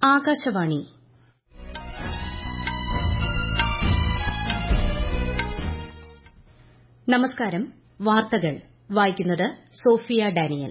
ആകാശവാണി നമസ്കാരം വാർത്തകൾ വായിക്കുന്നത് സോഫിയ ഡാനിയൽ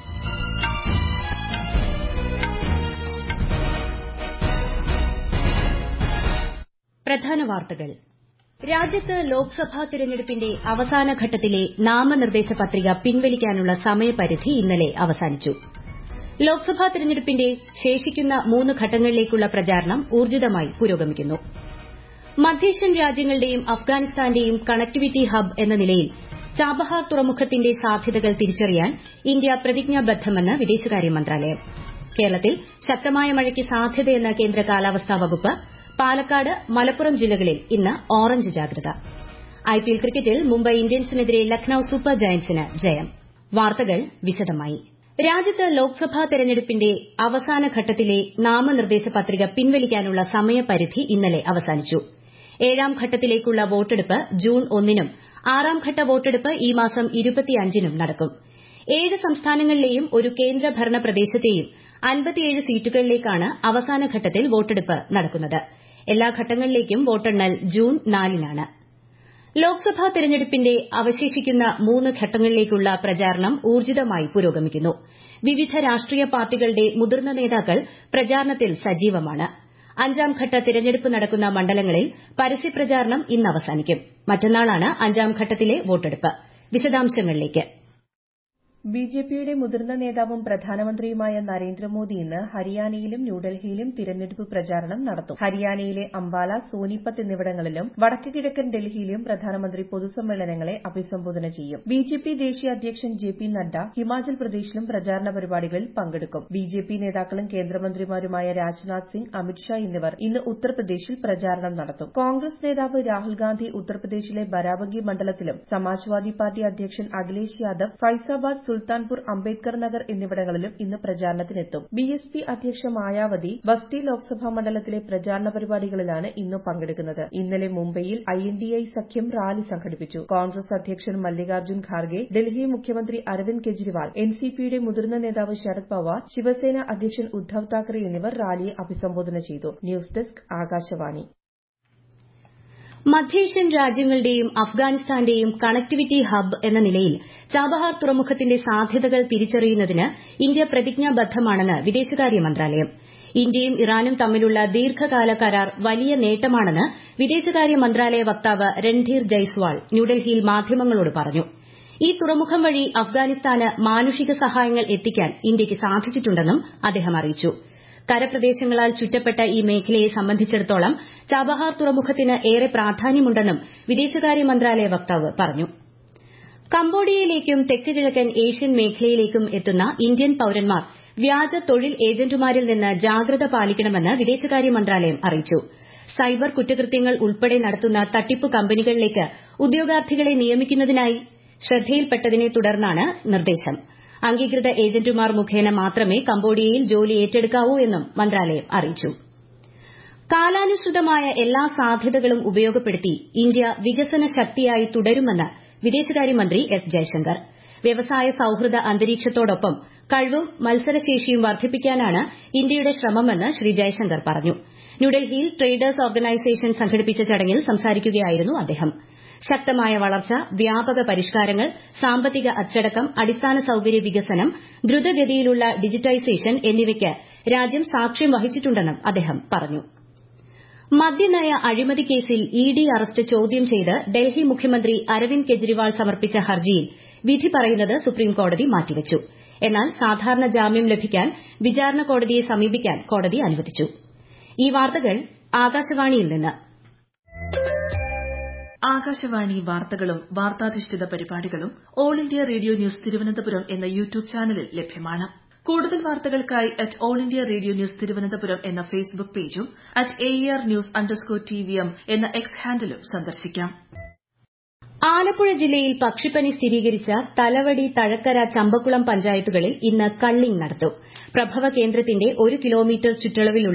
പ്രധാന വാർത്തകൾ രാജ്യത്ത് ലോക്സഭാ തിരഞ്ഞെടുപ്പിന്റെ അവസാന ഘട്ടത്തിലെ നാമനിർദ്ദേശ പത്രിക പിൻവലിക്കാനുള്ള സമയപരിധി ഇന്നലെ അവസാനിച്ചു ലോക്സഭാ തിരഞ്ഞെടുപ്പിന്റെ ശേഷിക്കുന്ന മൂന്ന് ഘട്ടങ്ങളിലേക്കുള്ള പ്രചാരണം ഊർജ്ജിതമായി പുരോഗമിക്കുന്നു മധ്യേഷ്യൻ രാജ്യങ്ങളുടെയും അഫ്ഗാനിസ്ഥാന്റെയും കണക്ടിവിറ്റി ഹബ് എന്ന നിലയിൽ ചാബഹാർ തുറമുഖത്തിന്റെ സാധ്യതകൾ തിരിച്ചറിയാൻ ഇന്ത്യ പ്രതിജ്ഞാബദ്ധമെന്ന് വിദേശകാര്യ മന്ത്രാലയം കേരളത്തിൽ ശക്തമായ മഴയ്ക്ക് സാധ്യതയെന്ന കേന്ദ്ര കാലാവസ്ഥാ വകുപ്പ് പാലക്കാട് മലപ്പുറം ജില്ലകളിൽ ഇന്ന് ഓറഞ്ച് ജാഗ്രത ഐപിഎൽ ക്രിക്കറ്റിൽ മുംബൈ ഇന്ത്യൻസിനെതിരെ ലക്നൌ സൂപ്പർ ജയന്റ്സിന് ജയം വാർത്തകൾ വിശദമായി രാജ്യത്ത് ലോക്സഭാ തെരഞ്ഞെടുപ്പിന്റെ അവസാന ഘട്ടത്തിലെ നാമനിർദ്ദേശ പത്രിക പിൻവലിക്കാനുള്ള സമയപരിധി ഇന്നലെ അവസാനിച്ചു ഏഴാം ഘട്ടത്തിലേക്കുള്ള വോട്ടെടുപ്പ് ജൂൺ ഒന്നിനും ആറാം ഘട്ട വോട്ടെടുപ്പ് ഈ മാസം നും നടക്കും ഏഴ് സംസ്ഥാനങ്ങളിലെയും ഒരു കേന്ദ്രഭരണ പ്രദേശത്തെയും അൻപത്തിയേഴ് സീറ്റുകളിലേക്കാണ് അവസാന ഘട്ടത്തിൽ വോട്ടെടുപ്പ് നടക്കുന്നത് എല്ലാ ഘട്ടങ്ങളിലേക്കും വോട്ടെണ്ണൽ ജൂൺ നാലിനാണ് ലോക്സഭാ തെരഞ്ഞെടുപ്പിന്റെ അവശേഷിക്കുന്ന മൂന്ന് ഘട്ടങ്ങളിലേക്കുള്ള പ്രചാരണം ഊർജ്ജിതമായി പുരോഗമിക്കുന്നു വിവിധ രാഷ്ട്രീയ പാർട്ടികളുടെ മുതിർന്ന നേതാക്കൾ പ്രചാരണത്തിൽ സജീവമാണ് അഞ്ചാം ഘട്ട തിരഞ്ഞെടുപ്പ് നടക്കുന്ന മണ്ഡലങ്ങളിൽ പരസ്യപ്രചാരണം ഇന്ന് അവസാനിക്കും മറ്റന്നാളാണ് അഞ്ചാം ഘട്ടത്തിലെ വോട്ടെടുപ്പ് വിശദാംശങ്ങളിലേക്ക് ബിജെപിയുടെ മുതിർന്ന നേതാവും പ്രധാനമന്ത്രിയുമായ നരേന്ദ്രമോദി ഇന്ന് ഹരിയാനയിലും ന്യൂഡൽഹിയിലും തിരഞ്ഞെടുപ്പ് പ്രചാരണം നടത്തും ഹരിയാനയിലെ അംബാല സോനിപത്ത് എന്നിവിടങ്ങളിലും വടക്ക് കിഴക്കൻ ഡൽഹിയിലും പ്രധാനമന്ത്രി പൊതുസമ്മേളനങ്ങളെ അഭിസംബോധന ചെയ്യും ബിജെപി ദേശീയ അധ്യക്ഷൻ ജെ പി നദ്ദ ഹിമാചൽ പ്രദേശിലും പ്രചാരണ പരിപാടികളിൽ പങ്കെടുക്കും ബിജെപി നേതാക്കളും കേന്ദ്രമന്ത്രിമാരുമായ രാജ്നാഥ് സിംഗ് അമിത്ഷാ എന്നിവർ ഇന്ന് ഉത്തർപ്രദേശിൽ പ്രചാരണം നടത്തും കോൺഗ്രസ് നേതാവ് രാഹുൽ ഗാന്ധി ഉത്തർപ്രദേശിലെ ബരാബങ്കി മണ്ഡലത്തിലും സമാജ്വാദി പാർട്ടി അധ്യക്ഷൻ അഖിലേഷ് യാദവ് ഫൈസാബാദ് സുൽത്താൻപൂർ അംബേദ്കർ നഗർ എന്നിവിടങ്ങളിലും ഇന്ന് പ്രചാരണത്തിനെത്തും ബിഎസ്പി അധ്യക്ഷ മായാവതി ബസ്തി ലോക്സഭാ മണ്ഡലത്തിലെ പ്രചാരണ പരിപാടികളിലാണ് ഇന്ന് പങ്കെടുക്കുന്നത് ഇന്നലെ മുംബൈയിൽ ഐഎൻഡിഎ സഖ്യം റാലി സംഘടിപ്പിച്ചു കോൺഗ്രസ് അധ്യക്ഷൻ മല്ലികാർജ്ജുൻ ഖാർഗെ ഡൽഹി മുഖ്യമന്ത്രി അരവിന്ദ് കെജ്രിവാൾ എൻസിപിയുടെ മുതിർന്ന നേതാവ് ശരത് പവാർ ശിവസേന അധ്യക്ഷൻ ഉദ്ധവ് താക്കറെ എന്നിവർ റാലിയെ അഭിസംബോധന ചെയ്തു ന്യൂസ് ഡെസ്ക് ആകാശവാണി മധ്യേഷ്യൻ രാജ്യങ്ങളുടെയും അഫ്ഗാനിസ്ഥാന്റെയും കണക്ടിവിറ്റി ഹബ് എന്ന നിലയിൽ ചാബഹാർ തുറമുഖത്തിന്റെ സാധ്യതകൾ തിരിച്ചറിയുന്നതിന് ഇന്ത്യ പ്രതിജ്ഞാബദ്ധമാണെന്ന് വിദേശകാര്യ മന്ത്രാലയം ഇന്ത്യയും ഇറാനും തമ്മിലുള്ള ദീർഘകാല കരാർ വലിയ നേട്ടമാണെന്ന് വിദേശകാര്യ മന്ത്രാലയ വക്താവ് രൺധീർ ജയ്സ്വാൾ ന്യൂഡൽഹിയിൽ മാധ്യമങ്ങളോട് പറഞ്ഞു ഈ തുറമുഖം വഴി അഫ്ഗാനിസ്ഥാന് മാനുഷിക സഹായങ്ങൾ എത്തിക്കാൻ ഇന്ത്യയ്ക്ക് സാധിച്ചിട്ടുണ്ടെന്നും അദ്ദേഹം അറിയിച്ചു കരപ്രദേശങ്ങളാൽ ചുറ്റപ്പെട്ട ഈ മേഖലയെ സംബന്ധിച്ചിടത്തോളം ചാബഹാർ തുറമുഖത്തിന് ഏറെ പ്രാധാന്യമുണ്ടെന്നും വിദേശകാര്യ മന്ത്രാലയ വക്താവ് പറഞ്ഞു കംബോഡിയയിലേക്കും തെക്ക് കിഴക്കൻ ഏഷ്യൻ മേഖലയിലേക്കും എത്തുന്ന ഇന്ത്യൻ പൌരന്മാർ വ്യാജ തൊഴിൽ ഏജന്റുമാരിൽ നിന്ന് ജാഗ്രത പാലിക്കണമെന്ന് വിദേശകാര്യ മന്ത്രാലയം അറിയിച്ചു സൈബർ കുറ്റകൃത്യങ്ങൾ ഉൾപ്പെടെ നടത്തുന്ന തട്ടിപ്പ് കമ്പനികളിലേക്ക് ഉദ്യോഗാർത്ഥികളെ നിയമിക്കുന്നതിനായി ശ്രദ്ധയിൽപ്പെട്ടതിനെ തുടർന്നാണ് നിർദ്ദേശം അംഗീകൃത ഏജന്റുമാർ മുഖേന മാത്രമേ കംബോഡിയയിൽ ജോലി ഏറ്റെടുക്കാവൂ എന്നും മന്ത്രാലയം അറിയിച്ചു കാലാനുസൃതമായ എല്ലാ സാധ്യതകളും ഉപയോഗപ്പെടുത്തി ഇന്ത്യ വികസന ശക്തിയായി തുടരുമെന്ന് വിദേശകാര്യമന്ത്രി എസ് ജയശങ്കർ വ്യവസായ സൌഹൃദ അന്തരീക്ഷത്തോടൊപ്പം കഴിവും മത്സരശേഷിയും വർദ്ധിപ്പിക്കാനാണ് ഇന്ത്യയുടെ ശ്രമമെന്ന് ശ്രീ ജയശങ്കർ പറഞ്ഞു ന്യൂഡൽഹിയിൽ ട്രേഡേഴ്സ് ഓർഗനൈസേഷൻ സംഘടിപ്പിച്ച ചടങ്ങിൽ സംസാരിക്കുകയായിരുന്നു അദ്ദേഹം ശക്തമായ വളർച്ച വ്യാപക പരിഷ്കാരങ്ങൾ സാമ്പത്തിക അച്ചടക്കം അടിസ്ഥാന സൌകര്യ വികസനം ദ്രുതഗതിയിലുള്ള ഡിജിറ്റൈസേഷൻ എന്നിവയ്ക്ക് രാജ്യം സാക്ഷ്യം വഹിച്ചിട്ടുണ്ടെന്നും അദ്ദേഹം പറഞ്ഞു മദ്യനയ അഴിമതി കേസിൽ ഇ ഡി അറസ്റ്റ് ചോദ്യം ചെയ്ത് ഡൽഹി മുഖ്യമന്ത്രി അരവിന്ദ് കെജ്രിവാൾ സമർപ്പിച്ച ഹർജിയിൽ വിധി പറയുന്നത് സുപ്രീംകോടതി മാറ്റിവച്ചു എന്നാൽ സാധാരണ ജാമ്യം ലഭിക്കാൻ വിചാരണ കോടതിയെ സമീപിക്കാൻ കോടതി അനുവദിച്ചു ഈ വാർത്തകൾ ആകാശവാണിയിൽ നിന്ന് ആകാശവാണി വാർത്തകളും വാർത്താധിഷ്ഠിത പരിപാടികളും all India radio news Thiruvananthapuram എന്ന യൂട്യൂബ് ചാനലിൽ ലഭ്യമാണ് കൂടുതൽ വാർത്തകൾക്കായി at all India radio news Thiruvananthapuram എന്ന ഫേസ്ബുക്ക് പേജും at A R news underscore T V M എന്ന എക്സ് ഹാൻഡിലും സന്ദർശിക്കാം ആലപ്പുഴ ജില്ലയിൽ പക്ഷിപ്പനി സ്ഥിരീകരിച്ച തലവടി തഴക്കര ചമ്പക്കുളം പഞ്ചായത്തുകളിൽ ഇന്ന് കള്ളിംഗ് നടത്തും പ്രഭവ കേന്ദ്രത്തിന്റെ ഒരു കിലോമീറ്റർ ചുറ്റളവിലുള്ള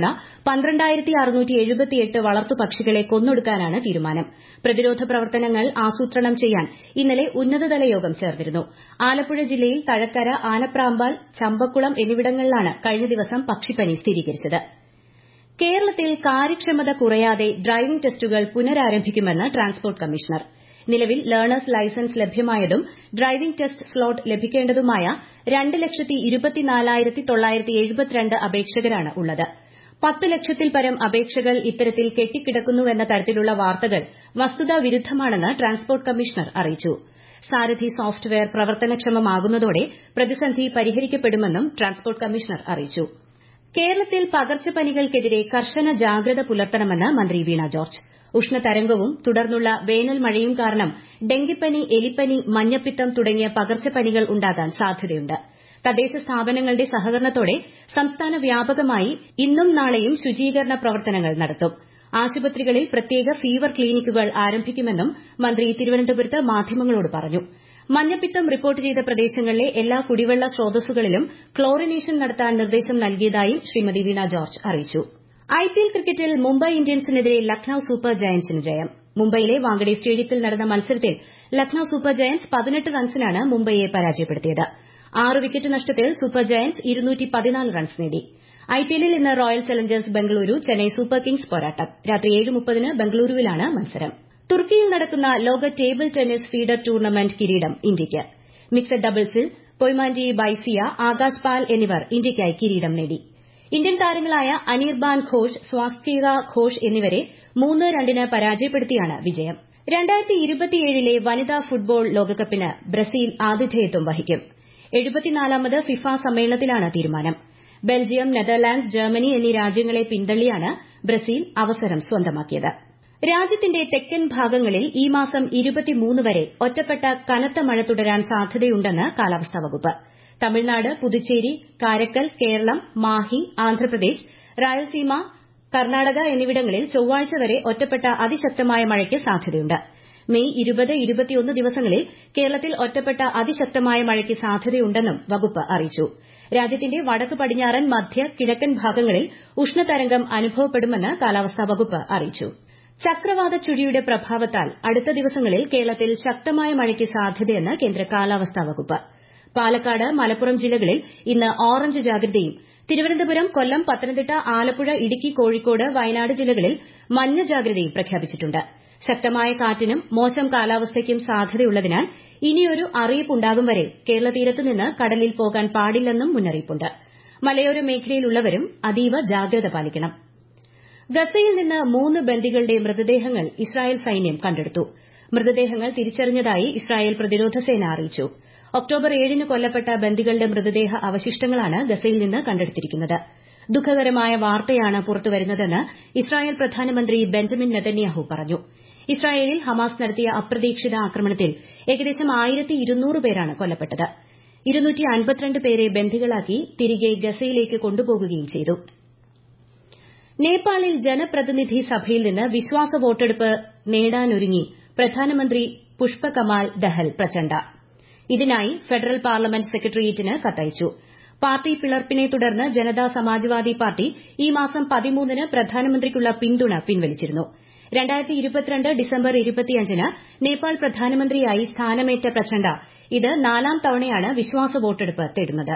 വളർത്തുപക്ഷികളെ കൊന്നൊടുക്കാനാണ് തീരുമാനം പ്രതിരോധ പ്രവർത്തനങ്ങൾ ആസൂത്രണം ചെയ്യാൻ ഇന്നലെ ഉന്നതതല യോഗം ചേർന്നിരുന്നു ആലപ്പുഴ ജില്ലയിൽ തഴക്കര ആനപ്രാമ്പാൽ ചമ്പക്കുളം എന്നിവിടങ്ങളിലാണ് കഴിഞ്ഞ ദിവസം പക്ഷിപ്പനി സ്ഥിരീകരിച്ചത് കേരളത്തിൽ കാര്യക്ഷമത കുറയാതെ ഡ്രൈവിംഗ് ടെസ്റ്റുകൾ പുനരാരംഭിക്കുമെന്ന് ട്രാൻസ്പോർട്ട് കമ്മീഷണർ നിലവിൽ ലേണേഴ്സ് ലൈസൻസ് ലഭ്യമായതും ഡ്രൈവിംഗ് ടെസ്റ്റ് സ്ലോട്ട് ലഭിക്കേണ്ടതുമായ രണ്ട് ലക്ഷത്തി ഇരുപത്തിനാലായിരത്തി തൊള്ളായിരത്തി എഴുപത്തിരണ്ട് അപേക്ഷകരാണ് ഉള്ളത് പത്ത് ലക്ഷത്തിൽ പരം അപേക്ഷകൾ ഇത്തരത്തിൽ കെട്ടിക്കിടക്കുന്നുവെന്ന തരത്തിലുള്ള വാർത്തകൾ വസ്തുതാ വിരുദ്ധമാണെന്ന് ട്രാൻസ്പോർട്ട് കമ്മീഷണർ അറിയിച്ചു സാരഥി സോഫ്റ്റ്വെയർ പ്രവർത്തനക്ഷമമാകുന്നതോടെ പ്രതിസന്ധി പരിഹരിക്കപ്പെടുമെന്നും ട്രാൻസ്പോർട്ട് കമ്മീഷണർ അറിയിച്ചു കേരളത്തിൽ പകർച്ചപ്പനികൾക്കെതിരെ കർശന ജാഗ്രത പുലർത്തണമെന്ന് മന്ത്രി വീണ ജോർജ് ഉഷ്ണതരംഗവും തുടർന്നുള്ള വേനൽ മഴയും കാരണം ഡെങ്കിപ്പനി എലിപ്പനി മഞ്ഞപ്പിത്തം തുടങ്ങിയ പകർച്ചപ്പനികൾ ഉണ്ടാകാൻ സാധ്യതയുണ്ട് തദ്ദേശ സ്ഥാപനങ്ങളുടെ സഹകരണത്തോടെ സംസ്ഥാന വ്യാപകമായി ഇന്നും നാളെയും ശുചീകരണ പ്രവർത്തനങ്ങൾ നടത്തും ആശുപത്രികളിൽ പ്രത്യേക ഫീവർ ക്ലിനിക്കുകൾ ആരംഭിക്കുമെന്നും മന്ത്രി തിരുവനന്തപുരത്ത് മാധ്യമങ്ങളോട് പറഞ്ഞു മഞ്ഞപ്പിത്തം റിപ്പോർട്ട് ചെയ്ത പ്രദേശങ്ങളിലെ എല്ലാ കുടിവെള്ള സ്രോതസ്സുകളിലും ക്ലോറിനേഷൻ നടത്താൻ നിർദ്ദേശം നൽകിയതായും ശ്രീമതി വീണ ജോർജ് അറിയിച്ചു ഐപിഎൽ ക്രിക്കറ്റിൽ മുംബൈ ഇന്ത്യൻസിനെതിരെ ലക്നൌ സൂപ്പർ ജയന്റ്സിന് ജയം മുംബൈയിലെ വാങ്കഡെ സ്റ്റേഡിയത്തിൽ നടന്ന മത്സരത്തിൽ ലക്നൌ സൂപ്പർ ജയന്റ്സ് പതിനെട്ട് റൺസിനാണ് മുംബൈയെ പരാജയപ്പെടുത്തിയത് ആറ് വിക്കറ്റ് നഷ്ടത്തിൽ സൂപ്പർ ജയന്റ്സ് റൺസ് നേടി ഐപിഎല്ലിൽ ഇന്ന് royal challengers Bengaluru Chennai super kings പോരാട്ടം രാത്രി ഏഴ് മുപ്പതിന് ബംഗളൂരുവിലാണ് മത്സരം തുർക്കിയിൽ നടക്കുന്ന ലോക ടേബിൾ ടെന്നീസ് ഫീഡർ ടൂർണമെന്റ് കിരീടം ഇന്ത്യയ്ക്ക് മിക്സഡ് ഡബിൾസിൽ പൊയ്മാൻഡി ബൈസിയ ആകാശ് പാൽ എന്നിവർ ഇന്ത്യയ്ക്കായി കിരീടം നേടി ഇന്ത്യൻ താരങ്ങളായ അനീർബാൻ ഘോഷ് സ്വാസ്തിക ഘോഷ് എന്നിവരെ മൂന്ന് രണ്ടിന് പരാജയപ്പെടുത്തിയാണ് വിജയം ലെ വനിതാ ഫുട്ബോൾ ലോകകപ്പിന് ബ്രസീൽ ആതിഥേയത്വം വഹിക്കും എഴുപത്തിനാലാമത് ഫിഫ സമ്മേളനത്തിലാണ് തീരുമാനം ബെൽജിയം നെതർലാൻഡ്സ് ജർമ്മനി എന്നീ രാജ്യങ്ങളെ പിന്തള്ളിയാണ് ബ്രസീൽ അവസരം സ്വന്തമാക്കിയത് രാജ്യത്തിന്റെ തെക്കൻ ഭാഗങ്ങളിൽ ഈ മാസം വരെ ഒറ്റപ്പെട്ട കനത്ത മഴ തുടരാൻ സാധ്യതയുണ്ടെന്ന് കാലാവസ്ഥാ വകുപ്പ് തമിഴ്നാട് പുതുച്ചേരി കാരക്കൽ കേരളം മാഹി ആന്ധ്രാപ്രദേശ് റായലസീമ കർണാടക എന്നിവിടങ്ങളിൽ ചൊവ്വാഴ്ച വരെ ഒറ്റപ്പെട്ട അതിശക്തമായ മഴയ്ക്ക് സാധ്യതയുണ്ട് മെയ് ഇരുപത് ഇരുപത്തിയൊന്ന് ദിവസങ്ങളിൽ കേരളത്തിൽ ഒറ്റപ്പെട്ട അതിശക്തമായ മഴയ്ക്ക് സാധ്യതയുണ്ടെന്നും വകുപ്പ് അറിയിച്ചു രാജ്യത്തിന്റെ വടക്ക് പടിഞ്ഞാറൻ മധ്യ കിഴക്കൻ ഭാഗങ്ങളിൽ ഉഷ്ണതരംഗം അനുഭവപ്പെടുമെന്ന് കാലാവസ്ഥാ വകുപ്പ് അറിയിച്ചു ചക്രവാത ചുഴിയുടെ പ്രഭാവത്താൽ അടുത്ത ദിവസങ്ങളിൽ കേരളത്തിൽ ശക്തമായ മഴയ്ക്ക് സാധ്യതയെന്ന് കേന്ദ്ര കാലാവസ്ഥാ വകുപ്പ് പാലക്കാട് മലപ്പുറം ജില്ലകളിൽ ഇന്ന് ഓറഞ്ച് ജാഗ്രതയും തിരുവനന്തപുരം കൊല്ലം പത്തനംതിട്ട ആലപ്പുഴ ഇടുക്കി കോഴിക്കോട് വയനാട് ജില്ലകളിൽ മഞ്ഞ ജാഗ്രതയും പ്രഖ്യാപിച്ചിട്ടുണ്ട് ശക്തമായ കാറ്റിനും മോശം കാലാവസ്ഥയ്ക്കും സാധ്യതയുള്ളതിനാൽ ഇനിയൊരു അറിയിപ്പുണ്ടാകും വരെ കേരള തീരത്ത് നിന്ന് കടലിൽ പോകാൻ പാടില്ലെന്നും മുന്നറിയിപ്പുണ്ട് മലയോര മേഖലയിലുള്ളവരും അതീവ ജാഗ്രത പാലിക്കണം ഗസയിൽ നിന്ന് മൂന്ന് ബന്ദികളുടെ മൃതദേഹങ്ങൾ ഇസ്രായേൽ സൈന്യം കണ്ടെടുത്തു മൃതദേഹങ്ങൾ തിരിച്ചറിഞ്ഞതായി ഇസ്രായേൽ പ്രതിരോധ സേന അറിയിച്ചു ഒക്ടോബർ ഏഴിന് കൊല്ലപ്പെട്ട ബന്ദികളുടെ മൃതദേഹ അവശിഷ്ടങ്ങളാണ് ഗസയിൽ നിന്ന് കണ്ടെടുത്തിരിക്കുന്നത് ദുഃഖകരമായ വാർത്തയാണ് പുറത്തുവരുന്നതെന്ന് ഇസ്രായേൽ പ്രധാനമന്ത്രി ബെഞ്ചമിൻ നെതന്യാഹു പറഞ്ഞു ഇസ്രായേലിൽ ഹമാസ് നടത്തിയ അപ്രതീക്ഷിത ആക്രമണത്തിൽ ഏകദേശം ആയിരത്തി ഇരുന്നൂറ് പേരാണ് കൊല്ലപ്പെട്ടത് ഇരുന്നൂറ്റി അൻപത്തിരണ്ട് പേരെ ബന്ദികളാക്കി തിരികെ ഗസയിലേക്ക് കൊണ്ടുപോകുകയും ചെയ്തു നേപ്പാളിൽ ജനപ്രതിനിധി സഭയിൽ നിന്ന് വിശ്വാസ വോട്ടെടുപ്പ് നേടാനൊരുങ്ങി പ്രധാനമന്ത്രി പുഷ്പകമാൽ ദഹൽ പ്രചണ്ഡ ഇതിനായി ഫെഡറൽ പാർലമെന്റ് സെക്രട്ടേറിയറ്റിന് കത്തയച്ചു പാർട്ടി പിളർപ്പിനെ തുടർന്ന് ജനതാ സമാജ്വാദി പാർട്ടി ഈ മാസം പതിമൂന്നിന് പ്രധാനമന്ത്രിക്കുള്ള പിന്തുണ പിൻവലിച്ചിരുന്നു ഡിസംബർ ന് നേപ്പാൾ പ്രധാനമന്ത്രിയായി സ്ഥാനമേറ്റ പ്രചണ്ഡ ഇത് നാലാം തവണയാണ് വിശ്വാസ വോട്ടെടുപ്പ് തേടുന്നത്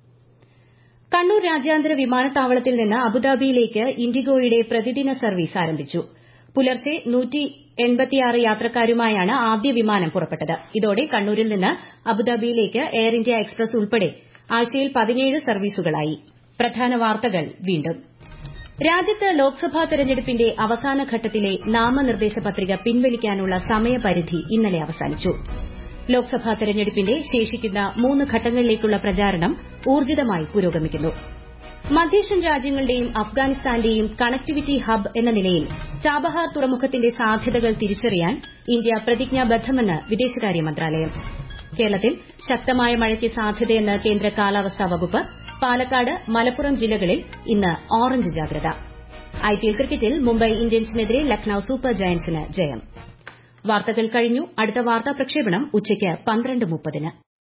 കണ്ണൂർ രാജ്യാന്തര വിമാനത്താവളത്തിൽ നിന്ന് അബുദാബിയിലേക്ക് ഇൻഡിഗോയുടെ പ്രതിദിന സർവീസ് ആരംഭിച്ചു പുലർച്ചെ യാത്രക്കാരുമായാണ് ആദ്യ വിമാനം പുറപ്പെട്ടത് ഇതോടെ കണ്ണൂരിൽ നിന്ന് അബുദാബിയിലേക്ക് എയർ ഇന്ത്യ എക്സ്പ്രസ് ഉൾപ്പെടെ ആഴ്ചയിൽ പതിനേഴ് സർവീസുകളായി പ്രധാന വാർത്തകൾ വീണ്ടും രാജ്യത്ത് ലോക്സഭാ തെരഞ്ഞെടുപ്പിന്റെ അവസാന ഘട്ടത്തിലെ നാമനിർദ്ദേശ പത്രിക പിൻവലിക്കാനുള്ള സമയപരിധി ഇന്നലെ അവസാനിച്ചു ലോക്സഭാ തെരഞ്ഞെടുപ്പിന്റെ ശേഷിക്കുന്ന മൂന്ന് ഘട്ടങ്ങളിലേക്കുള്ള പ്രചാരണം ഊർജിതമായി പുരോഗമിക്കുന്നു മധ്യേഷ്യൻ രാജ്യങ്ങളുടെയും അഫ്ഗാനിസ്ഥാന്റെയും കണക്ടിവിറ്റി ഹബ് എന്ന നിലയിൽ ചാബഹാർ തുറമുഖത്തിന്റെ സാധ്യതകൾ തിരിച്ചറിയാൻ ഇന്ത്യ പ്രതിജ്ഞാബദ്ധമെന്ന് വിദേശകാര്യ മന്ത്രാലയം കേരളത്തിൽ ശക്തമായ മഴയ്ക്ക് സാധ്യതയെന്ന് കേന്ദ്ര കാലാവസ്ഥാ വകുപ്പ് പാലക്കാട് മലപ്പുറം ജില്ലകളിൽ ഇന്ന് ഓറഞ്ച് ജാഗ്രത ഐപിഎൽ ക്രിക്കറ്റിൽ മുംബൈ ഇന്ത്യൻസിനെതിരെ ലക്നൌ സൂപ്പർ ജയന്റ്സിന് ജയം വാർത്തകൾ കഴിഞ്ഞു അടുത്ത വാർത്താ പ്രക്ഷേപണം ഉച്ചയ്ക്ക് പന്ത്രണ്ട് മുപ്പതിന്